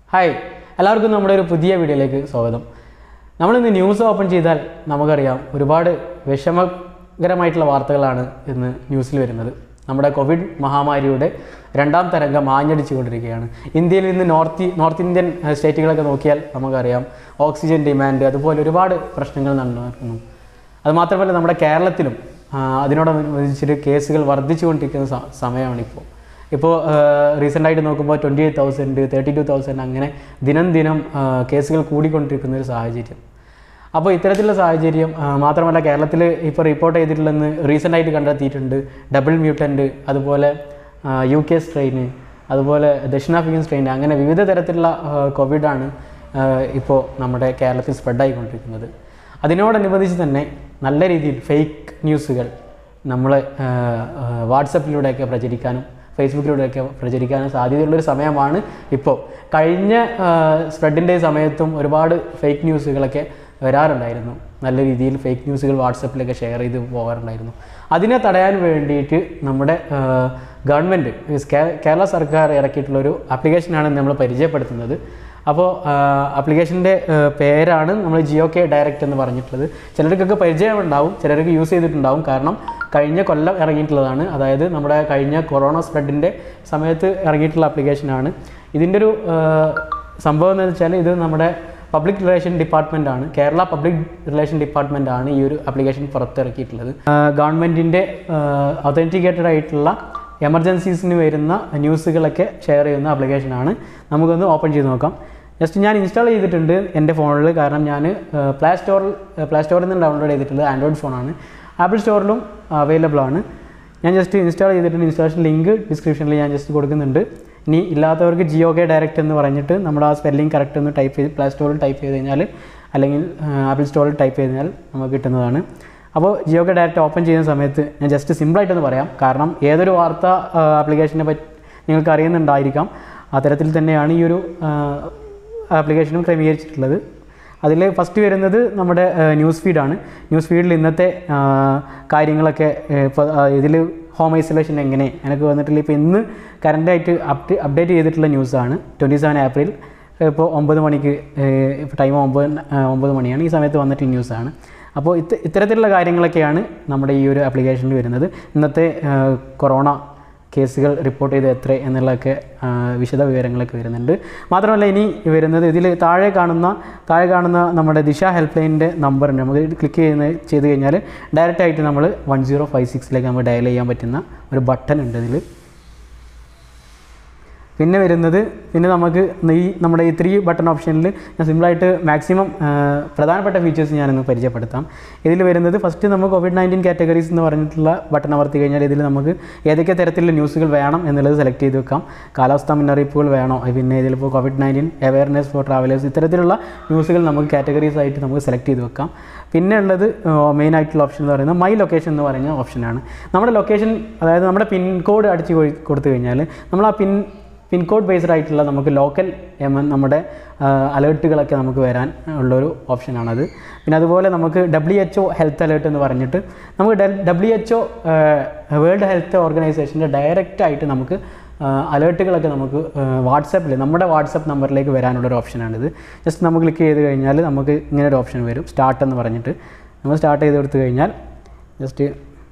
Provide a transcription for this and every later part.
hi എല്ലാവർക്കും നമ്മുടെ ഒരു പുതിയ വീഡിയോയിലേക്ക് സ്വാഗതം നമ്മളിന്ന് ന്യൂസ് ഓപ്പൺ ചെയ്താൽ നമുക്കറിയാം ഒരുപാട് വിഷമകരമായിട്ടുള്ള വാർത്തകളാണ് ഇന്ന് ന്യൂസിൽ വരുന്നത് നമ്മുടെ കോവിഡ് മഹാമാരിയുടെ രണ്ടാം തരംഗം ആഞ്ഞടിച്ചുകൊണ്ടിരിക്കുകയാണ് ഇന്ത്യയിൽ ഇന്ന് നോർത്ത് നോർത്ത് ഇന്ത്യൻ ഏഹ്, സ്റ്റേറ്റുകളൊക്കെ നോക്കിയാൽ നമുക്കറിയാം ഓക്സിജൻ ഡിമാൻഡ് അതുപോലെ ഒരുപാട് പ്രശ്നങ്ങൾ നടന്നു അത് മാത്രമല്ല നമ്മുടെ കേരളത്തിലും ആ, അതിനോടനുബന്ധിച്ചിട്ട് കേസുകൾ വർദ്ധിച്ചുകൊണ്ടിരിക്കുന്ന സ- സമയമാണ് ഇപ്പോൾ ഇപ്പോൾ റീസെൻ്റായിട്ട് നോക്കുമ്പോൾ twenty eight thousand thirty two thousand അങ്ങനെ ദിനം ദിനം ആ, കേസുകൾ കൂടിക്കൊണ്ടിരിക്കുന്ന ഒരു സാഹചര്യം അപ്പോൾ ഇത്തരത്തിലുള്ള സാഹചര്യം ആ, മാത്രമല്ല കേരളത്തിൽ ഇപ്പോൾ റിപ്പോർട്ട് ചെയ്തിട്ടുള്ളതെന്ന് റീസെൻ്റായിട്ട് കണ്ടെത്തിയിട്ടുണ്ട് ഡബിൾ മ്യൂട്ടൻ്റ് അതുപോലെ യു കെ സ്ട്രെയിന് അതുപോലെ ദക്ഷിണാഫ്രിക്കൻ സ്ട്രെയിൻ അങ്ങനെ വിവിധ തരത്തിലുള്ള ആ, കോവിഡാണ് ആ, ഇപ്പോൾ നമ്മുടെ കേരളത്തിൽ സ്പ്രെഡായിക്കൊണ്ടിരിക്കുന്നത് അതിനോടനുബന്ധിച്ച് തന്നെ നല്ല രീതിയിൽ ഫേക്ക് ന്യൂസുകൾ നമ്മൾ വാട്സപ്പിലൂടെയൊക്കെ പ്രചരിക്കാനും ഫേസ്ബുക്കിലൂടെയൊക്കെ പ്രചരിക്കാനും സാധ്യതയുള്ളൊരു സമയമാണ് ഇപ്പോൾ കഴിഞ്ഞ സ്പ്രെഡിൻ്റെ സമയത്തും ഒരുപാട് ഫേക്ക് ന്യൂസുകളൊക്കെ വരാറുണ്ടായിരുന്നു നല്ല രീതിയിൽ ഫേക്ക് ന്യൂസുകൾ വാട്സപ്പിലൊക്കെ ഷെയർ ചെയ്ത് പോകാറുണ്ടായിരുന്നു അതിനെ തടയാൻ വേണ്ടിയിട്ട് നമ്മുടെ ഗവൺമെൻറ് കേരള സർക്കാർ ഇറക്കിയിട്ടുള്ളൊരു ആപ്ലിക്കേഷനാണ് നമ്മൾ പരിചയപ്പെടുത്തുന്നത് അപ്പോൾ ആപ്ലിക്കേഷൻ്റെ പേരാണ് നമ്മൾ ജിയോ കെ ഡയറക്റ്റ് എന്ന് പറഞ്ഞിട്ടുള്ളത് ചിലർക്കൊക്കെ പരിചയമുണ്ടാവും ചിലർക്ക് യൂസ് ചെയ്തിട്ടുണ്ടാവും കാരണം കഴിഞ്ഞ കൊല്ലം ഇറങ്ങിയിട്ടുള്ളതാണ് അതായത് നമ്മുടെ കഴിഞ്ഞ കൊറോണ സ്പ്രെഡിൻ്റെ സമയത്ത് ഇറങ്ങിയിട്ടുള്ള ആപ്ലിക്കേഷനാണ് ഇതിൻ്റെ ഒരു ആ, സംഭവം എന്ന് വെച്ചാൽ ഇത് നമ്മുടെ പബ്ലിക് റിലേഷൻ ഡിപ്പാർട്ട്മെൻ്റ് ആണ് കേരള പബ്ലിക് റിലേഷൻ ഡിപ്പാർട്ട്മെൻ്റ് ആണ് ഈ ഒരു ആപ്ലിക്കേഷൻ പുറത്തിറക്കിയിട്ടുള്ളത് ഗവൺമെൻറ്റിൻ്റെ ഒതൻറ്റിക്കേറ്റഡ് ആയിട്ടുള്ള എമർജൻസീസിന് വരുന്ന ന്യൂസുകളൊക്കെ ഷെയർ ചെയ്യുന്ന ആപ്ലിക്കേഷനാണ് നമുക്കൊന്ന് ഓപ്പൺ ചെയ്ത് നോക്കാം ജസ്റ്റ് ഞാൻ ഇൻസ്റ്റാൾ ചെയ്തിട്ടുണ്ട് എൻ്റെ ഫോണിൽ കാരണം ഞാൻ പ്ലേ സ്റ്റോറിൽ പ്ലേ സ്റ്റോറിൽ നിന്ന് ഡൗൺലോഡ് ചെയ്തിട്ടുള്ളത് ആൻഡ്രോയിഡ് ഫോണാണ് ആപ്പിൾ സ്റ്റോറിലും അവൈലബിൾ ആണ് ഞാൻ ജസ്റ്റ് ഇൻസ്റ്റാൾ ചെയ്തിട്ടുണ്ട് ഇൻസ്റ്റാളേഷൻ ലിങ്ക് ഡിസ്ക്രിപ്ഷനിൽ ഞാൻ ജസ്റ്റ് കൊടുക്കുന്നുണ്ട് ഇനി ഇല്ലാത്തവർക്ക് ജിയോ കെ ഡയറക്റ്റ് എന്ന് പറഞ്ഞിട്ട് നമ്മൾ ആ സ്പെല്ലിംഗ് കറക്റ്റ് ഒന്ന് ടൈപ്പ് ചെയ്ത് പ്ലേ സ്റ്റോറിൽ ടൈപ്പ് ചെയ്ത് കഴിഞ്ഞാൽ അല്ലെങ്കിൽ ആപ്പിൾ സ്റ്റോറിൽ ടൈപ്പ് ചെയ്ത് കഴിഞ്ഞാൽ നമുക്ക് കിട്ടുന്നതാണ് അപ്പോൾ ജിയോ കെ ഡയറക്റ്റ് ഓപ്പൺ ചെയ്യുന്ന സമയത്ത് ഞാൻ ജസ്റ്റ് സിമ്പിളായിട്ടൊന്ന് പറയാം കാരണം ഏതൊരു വാർത്ത ആപ്ലിക്കേഷനെ പറ്റി നിങ്ങൾക്ക് അറിയുന്നുണ്ടായിരിക്കാം അത്തരത്തിൽ തന്നെയാണ് ഈ ഒരു ആപ്ലിക്കേഷനും ക്രമീകരിച്ചിട്ടുള്ളത് അതിൽ ഫസ്റ്റ് വരുന്നത് നമ്മുടെ ന്യൂസ് ഫീഡാണ് ന്യൂസ് ഫീഡിൽ ഇന്നത്തെ ആ, കാര്യങ്ങളൊക്കെ ഇപ്പോൾ ഇതിൽ ഹോം ഐസൊലേഷൻ എങ്ങനെ എനിക്ക് വന്നിട്ടില്ല ഇപ്പോൾ ഇന്ന് കറൻ്റായിട്ട് അപ്ഡേ അപ്ഡേറ്റ് ചെയ്തിട്ടുള്ള ന്യൂസാണ് ട്വൻറ്റി സെവൻ ഏപ്രിൽ ഇപ്പോൾ ഒമ്പത് മണിക്ക് ഇപ്പോൾ ടൈം ഒമ്പത് ആ, ഒമ്പത് മണിയാണ് ഈ സമയത്ത് വന്നിട്ടുള്ള ന്യൂസാണ് അപ്പോൾ ഇത് ഇത്തരത്തിലുള്ള കാര്യങ്ങളൊക്കെയാണ് നമ്മുടെ ഈ ഒരു ആപ്ലിക്കേഷനിൽ വരുന്നത് ഇന്നത്തെ ആ, കൊറോണ കേസുകൾ റിപ്പോർട്ട് ചെയ്ത് എത്ര എന്നുള്ളതൊക്കെ ആ, വിശദ വിവരങ്ങളൊക്കെ വരുന്നുണ്ട് മാത്രമല്ല ഇനി വരുന്നത് ഇതിൽ താഴെ കാണുന്ന താഴെ കാണുന്ന നമ്മുടെ ദിശ ഹെൽപ്പ് ലൈനിൻ്റെ നമ്പറുണ്ട് നമുക്ക് ക്ലിക്ക് ചെയ്യുന്ന ചെയ്ത് കഴിഞ്ഞാൽ ഡയറക്റ്റ് ആയിട്ട് നമ്മൾ വൺ സീറോ ഫൈവ് സിക്സിലേക്ക് നമുക്ക് ഡയൽ ചെയ്യാൻ പറ്റുന്ന ഒരു ബട്ടൺ ഉണ്ട് ഇതിൽ പിന്നെ വരുന്നത് പിന്നെ നമുക്ക് ഈ നമ്മുടെ ഈ ത്രീ ബട്ടൺ ഓപ്ഷനിൽ ഞാൻ സിമ്പിളായിട്ട് മാക്സിമം പ്രധാനപ്പെട്ട ഫീച്ചേഴ്സ് ഞാനൊന്ന് പരിചയപ്പെടുത്താം ഇതിൽ വരുന്നത് ഫസ്റ്റ് നമ്മൾ കോവിഡ് നയൻറ്റീൻ കാറ്റഗറീസ് എന്ന് പറഞ്ഞിട്ടുള്ള ബട്ടൺ അമർത്തി കഴിഞ്ഞാൽ ഇതിൽ നമുക്ക് ഏതൊക്കെ തരത്തിലുള്ള ന്യൂസുകൾ വേണം എന്നുള്ളത് സെലക്ട് ചെയ്ത് വെക്കാം കാലാവസ്ഥാ മുന്നറിയിപ്പുകൾ വേണോ അത് പിന്നെ ഇതിലിപ്പോൾ covid nineteen awareness for travellers ഇത്തരത്തിലുള്ള ന്യൂസുകൾ നമുക്ക് കാറ്റഗറീസ് ആയിട്ട് നമുക്ക് സെലക്ട് ചെയ്ത് വെക്കാം പിന്നെ ഉള്ളത് മെയിൻ ആയിട്ടുള്ള ഓപ്ഷൻ എന്ന് പറയുന്നത് മൈ ലൊക്കേഷൻ എന്ന് പറയുന്ന ഓപ്ഷനാണ് നമ്മുടെ ലൊക്കേഷൻ അതായത് നമ്മുടെ പിൻ കോഡ് അടിച്ച് കൊ- കൊടുത്തു കഴിഞ്ഞാൽ നമ്മൾ ആ പിൻ പിൻ കോഡ് ബേസ്ഡ് ആയിട്ടുള്ള നമുക്ക് ലോക്കൽ എം നമ്മുടെ അലേർട്ടുകളൊക്കെ നമുക്ക് വരാൻ ഉള്ളൊരു ഓപ്ഷനാണത് പിന്നെ അതുപോലെ നമുക്ക് W H O health alert എന്ന് പറഞ്ഞിട്ട് നമുക്ക് W H O world health ഓർഗനൈസേഷൻ്റെ ഡയറക്റ്റ് ആയിട്ട് നമുക്ക് അലേർട്ടുകളൊക്കെ നമുക്ക് വാട്സാപ്പിൽ നമ്മുടെ വാട്സപ്പ് നമ്പറിലേക്ക് വരാനുള്ളൊരു ഓപ്ഷനാണിത് ജസ്റ്റ് നമുക്ക് ക്ലിക്ക് ചെയ്ത് കഴിഞ്ഞാൽ നമുക്ക് ഇങ്ങനെ ഒരു ഓപ്ഷൻ വരും സ്റ്റാർട്ട് എന്ന് പറഞ്ഞിട്ട് നമ്മൾ സ്റ്റാർട്ട് ചെയ്ത് കൊടുത്തു കഴിഞ്ഞാൽ ജസ്റ്റ്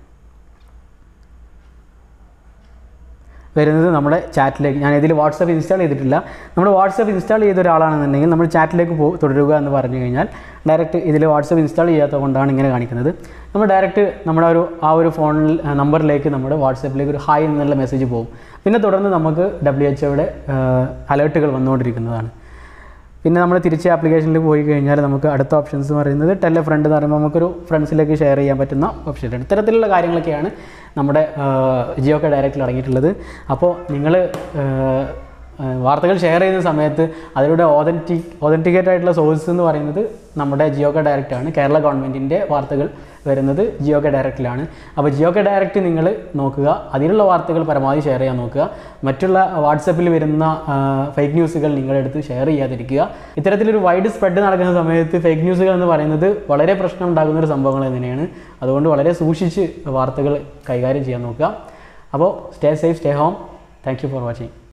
വരുന്നത് നമ്മുടെ ചാറ്റിലേക്ക് ഞാൻ ഇതിൽ വാട്സപ്പ് ഇൻസ്റ്റാൾ ചെയ്തിട്ടില്ല നമ്മൾ വാട്സപ്പ് ഇൻസ്റ്റാൾ ചെയ്ത ഒരാളാണെന്നുണ്ടെങ്കിൽ നമ്മൾ ചാറ്റിലേക്ക് പോ തുടരുക എന്ന് പറഞ്ഞു കഴിഞ്ഞാൽ ഡയറക്റ്റ് ഇതിൽ വാട്സപ്പ് ഇൻസ്റ്റാൾ ചെയ്യാത്തത് കൊണ്ടാണ് ഇങ്ങനെ കാണിക്കുന്നത് നമ്മൾ ഡയറക്റ്റ് നമ്മുടെ ഒരു ആ ഒരു ഫോണിൽ നമ്പറിലേക്ക് നമ്മുടെ വാട്സപ്പിലേക്ക് ഒരു ഹായ് എന്നുള്ള മെസ്സേജ് പോകും പിന്നെ തുടർന്ന് നമുക്ക് ഡബ്ല്യു എച്ച് ഒയുടെ അലേർട്ടുകൾ വന്നുകൊണ്ടിരിക്കുന്നതാണ് പിന്നെ നമ്മൾ തിരിച്ച് ആപ്ലിക്കേഷനിൽ പോയി കഴിഞ്ഞാൽ നമുക്ക് അടുത്ത ഓപ്ഷൻസ് എന്ന് പറയുന്നത് ടെലെ ഫ്രണ്ട് എന്ന് പറയുമ്പോൾ നമുക്കൊരു ഫ്രണ്ട്സിലേക്ക് ഷെയർ ചെയ്യാൻ പറ്റുന്ന ഓപ്ഷൻ ഇത്തരത്തിലുള്ള കാര്യങ്ങളൊക്കെയാണ് നമ്മുടെ ജിയോ ഒക്കെ ഡയറക്റ്റിൽ അടങ്ങിയിട്ടുള്ളത് അപ്പോൾ നിങ്ങൾ വാർത്തകൾ ഷെയർ ചെയ്യുന്ന സമയത്ത് അതിലൂടെ ഓതൻറ്റിക് ഓതൻറ്റിക്കേറ്റ് ആയിട്ടുള്ള സോഴ്സ് എന്ന് പറയുന്നത് നമ്മുടെ ജിയോ കെ ഡയറക്റ്റ് ആണ് കേരള ഗവൺമെൻറ്റിൻ്റെ വാർത്തകൾ വരുന്നത് ജിയോ കെ ഡയറക്റ്റിലാണ് അപ്പോൾ ജിയോ കെ ഡയറക്റ്റ് നിങ്ങൾ നോക്കുക അതിലുള്ള വാർത്തകൾ പരമാവധി ഷെയർ ചെയ്യാൻ നോക്കുക മറ്റുള്ള വാട്സപ്പിൽ വരുന്ന ഫേക്ക് ന്യൂസുകൾ നിങ്ങളെടുത്ത് ഷെയർ ചെയ്യാതിരിക്കുക ഇത്തരത്തിലൊരു വൈഡ് സ്പ്രെഡ് നടക്കുന്ന സമയത്ത് ഫേക്ക് ന്യൂസുകൾ എന്ന് പറയുന്നത് വളരെ പ്രശ്നം ഉണ്ടാകുന്ന ഒരു സംഭവങ്ങൾ തന്നെയാണ് അതുകൊണ്ട് വളരെ സൂക്ഷിച്ച് വാർത്തകൾ കൈകാര്യം ചെയ്യാൻ നോക്കുക അപ്പോൾ stay safe stay home thank you for watching